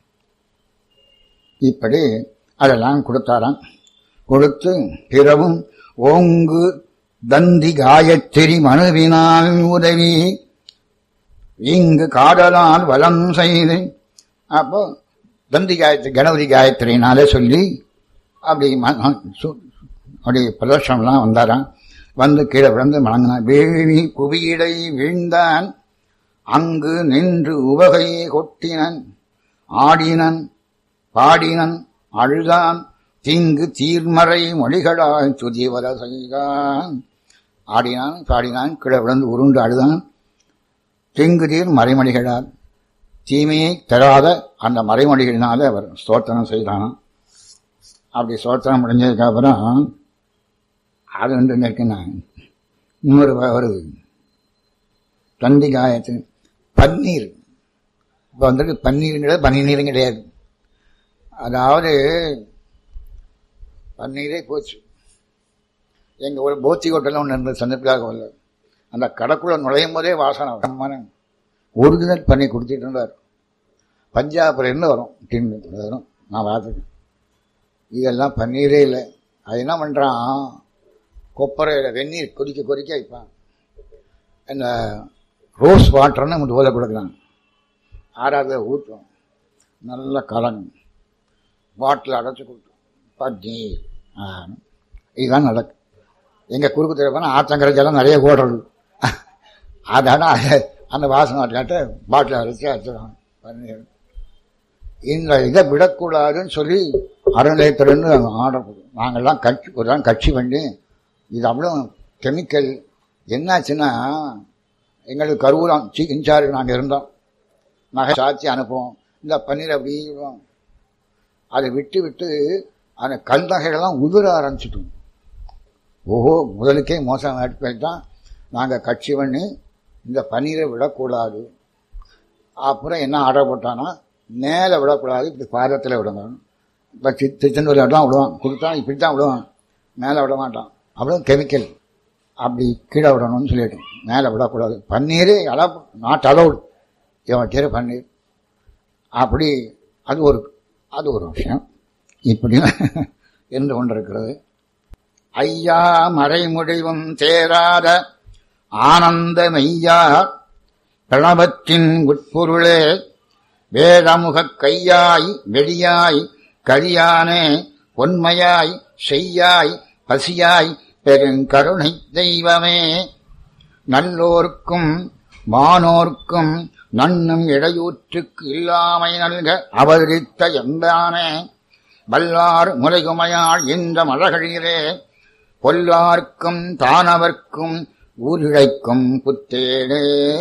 இப்படி அதெல்லாம் கொடுத்தாராம் கொடுத்து பிறவும் ஓங்கு தந்தி காயத்திரி மனுவினால் உதவி இங்கு காதலால் வலம் செய்து அப்போ தந்தி காயத்ரி கணபதி காயத்ரினாலே சொல்லி அப்படி ம- ம- சு- அப்படி பிரதர்ஷனம்லாம் வந்தாராம் வந்து கீழே விழுந்து மணங்கினான் வேவி குவியடை வீழ்ந்தான் அங்கு நின்று உவகை கொட்டினன் ஆடினன் பாடினன் அழுதான் தீங்கு தீர்மறை மொழிகளாய் துதிவர செய்தான் ஆடினான் பாடினான் கீழே விழுந்து உருண்டு அழுதான் தீங்கு தீர் மறைமொழிகளால் தீமையை தராத அந்த மறைமொழிகளினால அவர் ஸ்தோத்திரம் செய்தான் அப்படி ஸ்தோத்திரம் முடிஞ்சதுக்கு அப்புறம் அது வந்து இருக்குன்னா இன்னொரு வ- வருது தந்தி காயத்து பன்னீர் இப்போ வந்திருக்கு பன்னீரும் கிடையாது பன்னீரும் கிடையாது அதாவது பன்னீரே போச்சு எங்க ஒரு போத்தி ஹோட்டலில் ஒன்று இருந்தது சந்தர்ப்பியாக வரல அந்த கடைக்குள்ள நுழையும் போதே வாசனை வரும். ஒரிஜினல் பண்ணி கொடுத்துட்டு இருந்தார் பஞ்சாப்ல இருந்து வரும் டின்னு வரும் நான் பார்த்துருக்கேன் இதெல்லாம் பன்னீரே இல்லை அது என்ன பண்ணுறான் கொப்பரையில் வெந்நீர் கொதிக்க கொதிக்க வைப்பான் இந்த ரோஸ் வாட்டர்னு நம்ம தோலை கொடுக்குறான் ஆறாவது ஊற்றும் நல்ல கலங்கும் பாட்டில் அடைச்சி கொடுத்தோம் பன்னீர் ஆ, இதுதான் நடக்கும் எங்கள் குறுக்கு தெருவான ஆத்தங்கரைக்கெல்லாம் நிறைய ஓடுறது அதனால் அது- அந்த வாசனை காட்ட பாட்டில் அரைச்சி வச்சிருவாங்க பன்னீர் இந்த இதை விடக்கூடாதுன்னு சொல்லி அறநிலையத்துறைன்னு ஆர்டர் கொடுத்தோம் நாங்கள்லாம் கட்சி ஒரு நாள் கட்சி பண்ணி இது அவ்வளோ கெமிக்கல் என்னாச்சுன்னா எங்களுக்கு கருவூரம் சீ இன்சார்ஜ் நாங்கள் இருந்தோம் நகை சாட்சி அனுப்புவோம் இந்த பன்னீர் அப்படி விடுவோம். அதை விட்டு விட்டு அந்த கல் நகைகள்லாம் உதிர ஆரம்பிச்சிட்டோம் ஓஹோ முதலுக்கே மோசம் போயிட்டான் நாங்கள் கட்சி பண்ணி இந்த பன்னீரை விடக்கூடாது அப்புறம் என்ன ஆர்டர் போட்டான்னா மேலே விடக்கூடாது இப்படி பாரத்தில் விடணும் இப்போ சி திருச்செந்தூர் தான் விடுவான் கொடுத்தா இப்படி தான் விடுவான் மேலே விட மாட்டான் அவ்வளோ கெமிக்கல் அப்படி கீழே விடணும்னு சொல்லிட்டு மேலே விடக்கூடாது பன்னீரே அளவு நாட் அலௌடு இவன் வைக்கிற பன்னீர் அப்படி அது ஒரு அது ஒரு விஷயம் இப்படி இருந்து கொண்டிருக்கிறது ஐயா மறைமுடிவும் தேராத ஆனந்த மெய்யா பிரணவத்தின் உட்பொருளே வேதமுகக் கையாய் வெளியாய் கரியானே பொன்மையாய் செய்யாய் பசியாய் பெருங்கருணை தெய்வமே நல்லோர்க்கும் வானோர்க்கும் நன்னும் இடையூற்றுக்கு இல்லாமை நல்க அவதரித்த எந்தானே வல்லார் முறைகுமையாள் இந்த மழகழியிலே பொல்லார்க்கும் தானவர்க்கும் ஊரிழைக்கும் புத்தேடே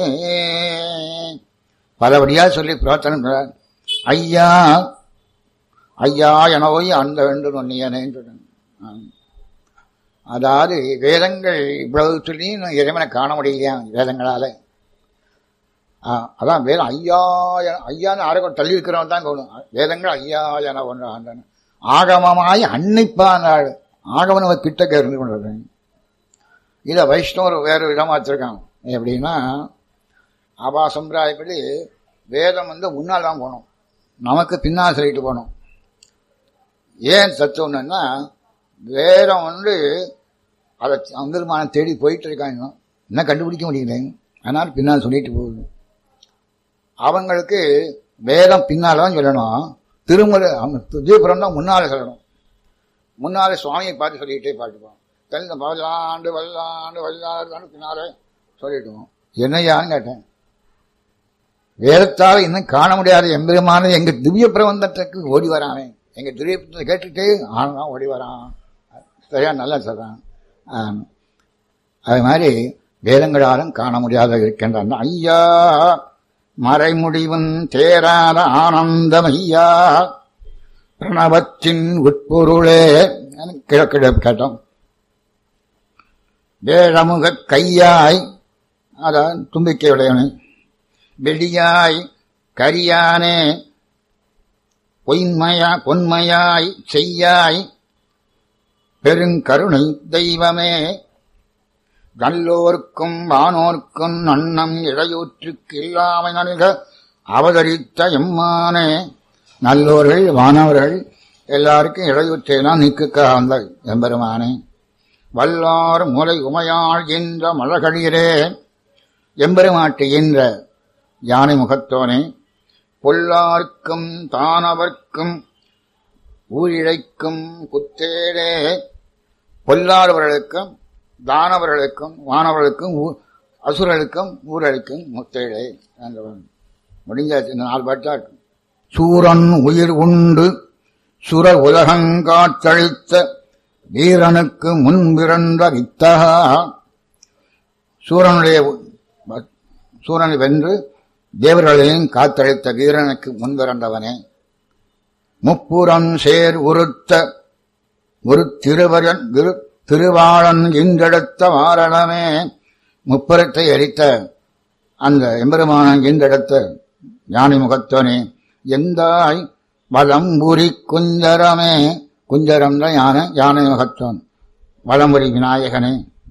பலபடியா சொல்லி பிரார்த்தனை பண்றார். ஐயா ஐயா என போய் அந்த வேண்டும் ஒன்னியனேன்னு சொன்னான். ஆம். அதாவது வேதங்கள் இவ்வளவு சொல்லி இன்னும் இறைவனை காண முடியலையா வேதங்களால ஆ, அதான் வேதம் ஐயா என- ஐயான்னு யாரும் தள்ளி இருக்கிறவன் தான் கவனம் வேதங்கள் ஐயா என ஒன்று ஆண்டான் ஆகமமாய் அன்னிப்பான் ஆள் ஆகமன் அவன் கிட்டக்க இருந்து கொண்டிருக்கேன் இதை வைஷ்ணவர் வேறு விதமா வச்சிருக்காங்க எப்படின்னா ஆபா சம்பிரதாயப்படி வேதம் வந்து முன்னால் தான் போகணும் நமக்கு பின்னால் சொல்லிட்டு போகணும் ஏன் தத்துவம்னா வேதம் வந்து அதை அங்கிருமான தேடி போயிட்டு இருக்காங்க இன்னும். இன்னும் கண்டுபிடிக்க முடியல அதனால பின்னால் சொல்லிட்டு போகுது அவங்களுக்கு வேதம் பின்னால் தான் சொல்லணும் திருமுறை விஜயபுரம் தான் முன்னால் சொல்லணும் முன்னாலே சுவாமியை பார்த்து சொல்லிக்கிட்டே பாட்டுப்போம் தெளிந்த வல்லாண்டு வல்லாண்டு வல்லாண்டு பின்னாலே சொல்லிட்டுவோம் என்னையான்னு கேட்டேன் வேதத்தால் இன்னும் காண முடியாத எம்பெருமான எங்க திவ்ய பிரபந்தத்துக்கு ஓடி வரானே எங்க திவ்ய பிரபந்தத்தை கேட்டுட்டே ஆனா ஓடி வரான் சரியா நல்லா சொல்றான் ஆம். அது மாதிரி வேதங்களாலும் காண முடியாத இருக்கின்றான் ஐயா மறைமுடிவன் தேராத ஆனந்தம் ஐயா பிரணவத்தின் உட்பொருளே கிழக்கிட கேட்டோம் வேழமுக கையாய் அதான் தும்பிக்கையுடையவனை வெடியாய் கரியானே பொய்மையா பொன்மையாய் செய்யாய் பெருங்கருணை தெய்வமே நல்லோர்க்கும் வானோர்க்கும் நன்னம் இடையூற்றுக்கு இல்லாமை நல்க அவதரித்த எம்மானே நல்லோர்கள் வானவர்கள் எல்லாருக்கும் இடையூற்றையெல்லாம் நீக்குக்க வந்த எம்பெருமானே வல்லார் முலை உமையாள் என்ற மழகளிரே எம்பெருமாட்டு என்ற யானை முகத்தோனே பொல்லார்க்கும் தானவர்க்கும் ஊரிழைக்கும் குத்தேடே பொல்லாதவர்களுக்கும் தானவர்களுக்கும் வானவர்களுக்கும் ஊ- அசுரர்களுக்கும் ஊரழிக்கும் முத்தேழே என்றவன் முடிஞ்சாச்சு இந்த நாலு பாட்டா இருக்கு சூரன் உயிர் உண்டு சுர உலகங்காற்றழித்த வீரனுக்கு முன்பிறந்த வித்தகா சூரனுடைய வ- சூரனை வென்று தேவர்களையும் காத்தழித்த வீரனுக்கு முன்பிறந்தவனே முப்புறம் சேர் உருத்த ஒரு திருவரன் திரு திருவாளன் இன்றெடுத்த வாரணமே முப்புறத்தை எரித்த அந்த எம்பெருமானன் இன்றெடுத்த ஞானி முகத்தோனே எந்தாய் வலம்புரி குஞ்சரமே குஞ்சரம் தான் யானை யானை முகத்தோன் வலம்புரி விநாயகனே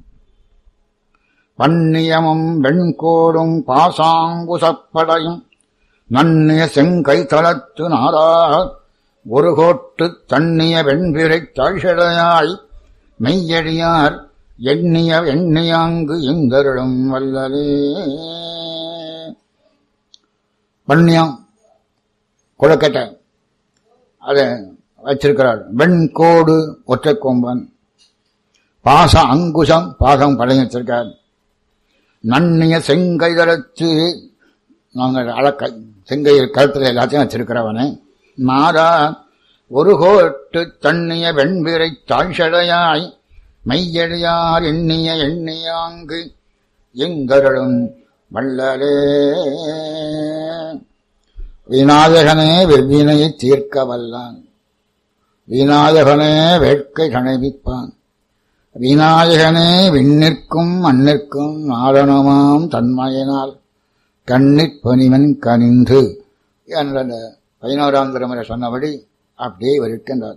பன்னியமும் வெண்கோடும் பாசாங்குசப்படையும் நன்னிய செங்கை தளத்து நாடா ஒரு கோட்டு தண்ணிய வெண்பிரைத் தாழ்சடையாய் மெய்யடியார் எண்ணிய எண்ணியாங்கு எந்தருளும் வல்லலே பன்னியம் குளக்கட்டை அதை வச்சிருக்கிறார் வெண்கோடு ஒற்றை கொம்பன் பாச அங்குசம் பாகம் படையும் வச்சிருக்கார் நன்னிய செங்கைதரத்து நாங்கள் அழக்க செங்கை கழுத்துல எல்லாத்தையும் வச்சிருக்கிறவனே மாறா ஒரு கோட்டு தண்ணிய வெண்பிரை தாழ்சடையாய் மையடியார் எண்ணிய எண்ணியாங்கு எங்கருளும் வள்ளலே விநாயகனே வெவ்வினையை தீர்க்க வல்லான் விநாயகனே வேட்கை கணைவிப்பான் விநாயகனே விண்ணிற்கும் மண்ணிற்கும் நாரணமாம் தன்மையினால் கண்ணிற் பணிவன் கனிந்து என்ற அந்த பதினோராம் திருமுறை சொன்னபடி அப்படியே இருக்கின்றார்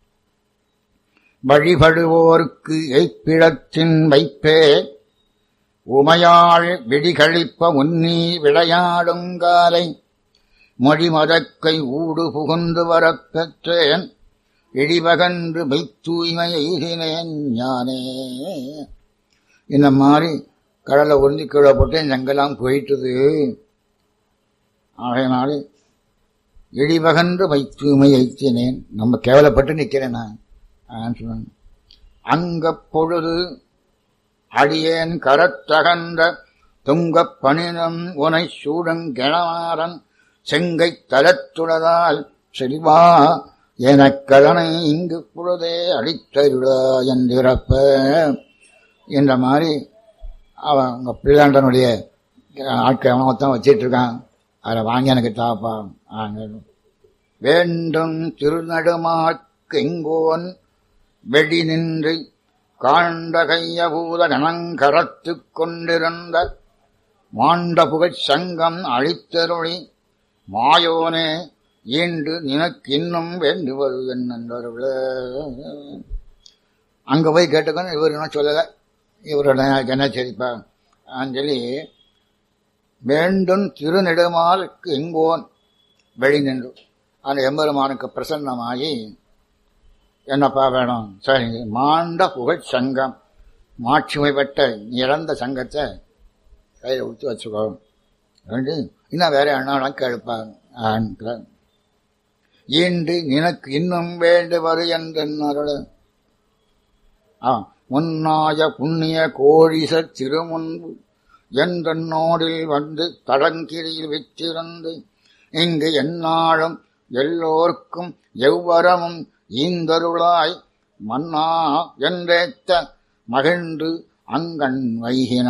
வழிபடுவோர்க்கு எய்ப்பிழத்தின் வைப்பே உமையாள் விடிகளிப்ப உன்னி விளையாடுங்காலை மொழிமதக்கை ஊடு புகுந்து வரப் பெற்றேன் இடிபகன்று மெய்த்தூய்மை எய்தினேன் ஞானே இந்த மாதிரி கடலை உறிஞ்சி கீழே போட்டு எங்கெல்லாம் போயிட்டுது ஆகையினாலே இடிபகன்று மைத்தூய்மை எய்த்தினேன் நம்ம கேவலப்பட்டு நிற்கிறேன் நான் அதான் சொன்னேன். அங்கப் பொழுது அடியேன் கரத்தகன்ற துங்கப் பணினம் உனை சூடங்கெளமாறன் செங்கைத் தலத்துளதால் செல்வா எனக்கதனை இங்கு பொழுதே அடித்தருளா என்றிறப்ப என்ற மாதிரி அவன் உங்க பிள்ளாண்டனுடைய ஆட்கள் அவன் மொத்தம் வச்சிட்டு இருக்கான் அதை வாங்கி எனக்கு தாப்பா ஆங்க. வேண்டும் திருநடுமாக்கு எங்கோன் வெடி நின்று காண்ட கையபூத கணங்கரத்துக் கொண்டிருந்த மாண்ட புகழ் சங்கம் அழித்தருளி மாயோனே ஈண்டு நினக்கு இன்னும் வேண்டுவது என்னவர்கள அங்க போய் கேட்டுக்கணும் இவர் என்ன சொல்லல இவரோட எனக்கு என்ன சரிப்பா சொல்லி வேண்டும் திருநெடுமாலுக்கு எங்கோன் வெளி நின்று அந்த எம்பெருமானுக்கு பிரசன்னமாகி என்னப்பா வேணும் சரி மாண்ட புகழ் சங்கம் மாட்சிமை பெற்ற இறந்த சங்கத்தை கையில் ஊற்றி வச்சுக்கோ ரெண்டு இன்னும் வேற அண்ணாலாம் கேட்பாங்க ஈண்டு நினக்கு இன்னும் வேண்டுவது என்றென்னருட ஆ முன்னாய புண்ணிய கோழிச திருமுன்பு என்றோடில் வந்து தடங்கிரியில் விற்றிருந்து இங்கு எந்நாளும் எல்லோர்க்கும் எவ்வரமும் ஈந்தருளாய் மன்னா என்றேத்த மகிழ்ந்து அங்கண் வைகின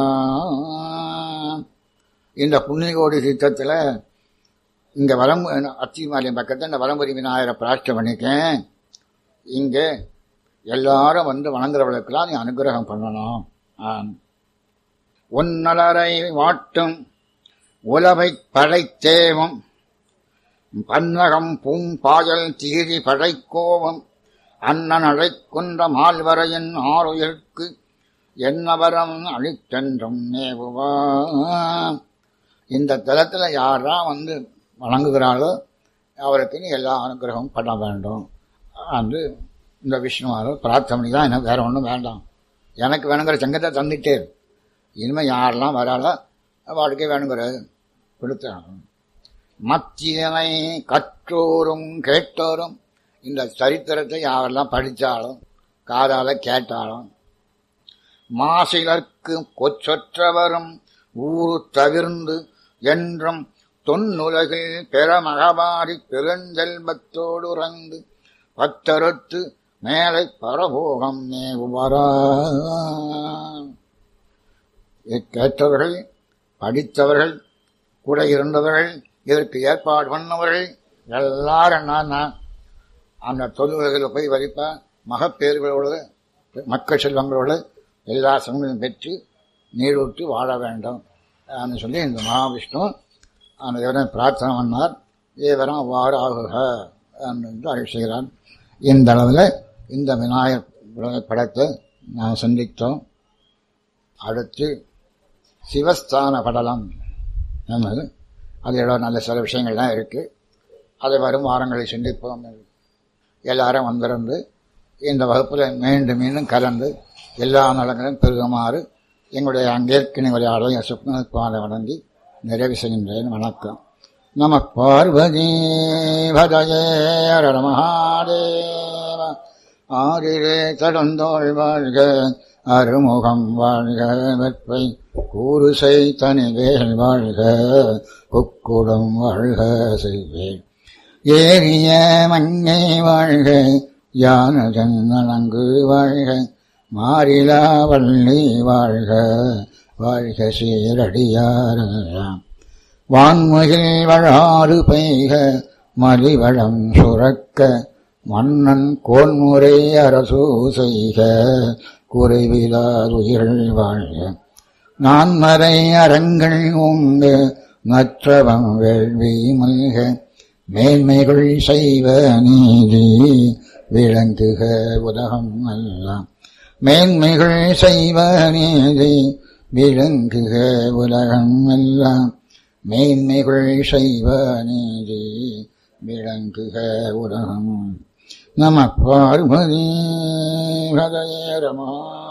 இந்த புண்ணியகோடி சித்தத்தில் இங்க வரம் அத்திமாலயம் பக்கத்தில் இந்த வரம்புரி விநாயகரை பிரார்த்தனை பண்ணிக்கேன் இங்கே எல்லாரும் வந்து வணங்குறவர்களுக்கெல்லாம் நீ அனுகிரகம் பண்ணணும் ஆம். உன்னலரை வாட்டும் உலவை படைத்தேவம் பன்னகம் பூம்பாயல் தீரி படைக்கோவம் அண்ணன் அழைக்குன்ற மால்வரையின் ஆறுயிர்க்கு என்னவரம் அழித்தென்றும் நேவுவா இந்த தலத்தில் யாரா வந்து வணங்குகிறாளோ அவருக்கு நீ எல்லா அனுகிரகமும் பண்ண வேண்டும் என்று இந்த விஷ்ணுவாரோ பிரார்த்தனை தான் எனக்கு வேற ஒன்றும் வேண்டாம் எனக்கு வேணுங்கிற சங்கத்தை தந்துட்டே இரு. இனிமேல் யாரெல்லாம் வராளோ வாழ்க்கை வேணுங்கிறது கொடுத்தாங்க மத்தியனை கற்றோரும் கேட்டோரும் இந்த சரித்திரத்தை யாரெல்லாம் படித்தாலும் காதால கேட்டாலும் மாசிலர்க்கு கொச்சொற்றவரும் ஊரு தவிர்ந்து என்றும் தொன்னுலகில் பெறமகபாரி பெருஞ்செல்வத்தோடு உறந்து பத்தறுத்து மேலை பரபோகம் மேவுவரா கேட்டவர்கள் படித்தவர்கள் கூட இருந்தவர்கள் இதற்கு ஏற்பாடு பண்ணவர்கள் எல்லாரும் நான் அந்த தொழில்களில் போய் வரிப்ப மகப்பேறுகளோடு மக்கள் செல்வங்களோடு எல்லா சமூகங்களும் பெற்று நீரூற்றி வாழ வேண்டும் அப்படின்னு சொல்லி இந்த மகாவிஷ்ணு அந்த இவரை பிரார்த்தனை பண்ணார் இவரும் அவ்வாறு ஆகுக என்று அருள் செய்கிறார் இந்த அளவில் இந்த விநாயகர் படத்தை நான் சந்தித்தோம் அடுத்து சிவஸ்தான படலம் என்னது அதில் நல்ல சில விஷயங்கள்லாம் இருக்குது அதை வரும் வாரங்களை சிந்திப்போம் எல்லாரும் வந்திருந்து இந்த வகுப்பில் மீண்டும் மீண்டும் கலந்து எல்லா நலங்களும் பெருகுமாறு எங்களுடைய அங்கேற்கின ஆளுடைய சுப்னப்பாலை வணங்கி நிறைவு செய்கின்றேன் வணக்கம் நம பார்வதி பதயேர மகாதேவ ஆரிரே தடந்தோள் வாழ்க அருமுகம் வாழ்க வெற்பை கூறுசை தனிவேல் வாழ்க குக்குடம் வாழ்க செய்வேன் ஏறிய மங்கை வாழ்க யானதன் நலங்கு வாழ்க மாறிலா வள்ளி வாழ்க வாழ்க சீரடியாரெல்லாம் வான்முகில் வழாறு பெய்க மலிவளம் சுரக்க மன்னன் கோன்முறை அரசு செய்க குறைவிலாதுயிர்கள் வாழ்க நான்மறை அரங்கள் உங்க நற்றவம் வேள்வி மல்க மேன்மைகள் செய்வ நீதி விளங்குக உலகம் எல்லாம் மேன்மைகள் செய்வ நீதி விளங்குக உலகம் எல்லாம் மேன்மைகள் செய்வ நீதி விளங்குக உலகம் நம பார்வதி ஹதய ரமா